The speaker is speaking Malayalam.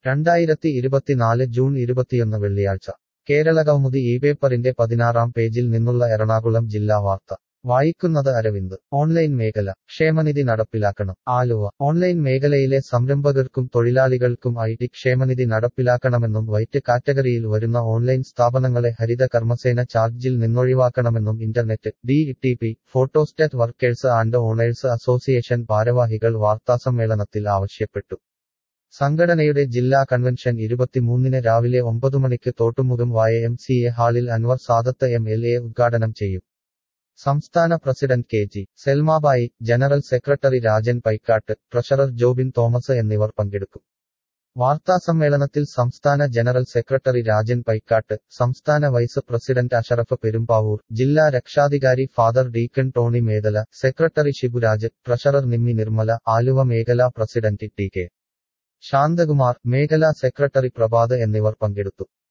രണ്ടായിരത്തി ഇരുപത്തിനാല് ജൂൺ ഇരുപത്തിയൊന്ന് വെള്ളിയാഴ്ച കേരള കൗമുദി ഈ പേപ്പറിന്റെ പതിനാറാം പേജിൽ നിന്നുള്ള എറണാകുളം ജില്ലാ വാർത്ത വായിക്കുന്നത് അരവിന്ദ് ഓൺലൈൻ മേഖല ക്ഷേമനിധി നടപ്പിലാക്കണം ആലുവ ഓൺലൈൻ മേഖലയിലെ സംരംഭകർക്കും തൊഴിലാളികൾക്കും ഐ ടി ക്ഷേമനിധി നടപ്പിലാക്കണമെന്നും വൈറ്റ് കാറ്റഗറിയിൽ വരുന്ന ഓൺലൈൻ സ്ഥാപനങ്ങളെ ഹരിത കർമ്മസേന ചാർജിൽ നിന്നൊഴിവാക്കണമെന്നും internet D T P photostat workers and owners association ഭാരവാഹികൾ വാർത്താസമ്മേളനത്തിൽ ആവശ്യപ്പെട്ടു സംഘടനയുടെ ജില്ലാ കൺവെൻഷൻ ഇരുപത്തിമൂന്നിന് രാവിലെ ഒമ്പതു മണിക്ക് തോട്ടുമുഖം വായ എം സി എ ഹാളിൽ Anwar Sadath M L A ഉദ്ഘാടനം ചെയ്യും സംസ്ഥാന president K G Selmabai general secretary Rajan Paikkattu treasurer Jobin Thomas എന്നിവർ പങ്കെടുക്കും വാർത്താസമ്മേളനത്തിൽ സംസ്ഥാന ജനറൽ സെക്രട്ടറി രാജൻ പൈക്കാട്ട് സംസ്ഥാന വൈസ് പ്രസിഡന്റ് അഷറഫ് പെരുമ്പാവൂർ ജില്ലാ രക്ഷാധികാരി father deacon Tony Medala secretary Shiburaj treasurer Nimmi Nirmala Aluva മേഖലാ പ്രസിഡന്റ് ടി കെ ശാന്തകുമാർ മേഖലാ സെക്രട്ടറി പ്രഭാത് എന്നിവർ പങ്കെടുത്തു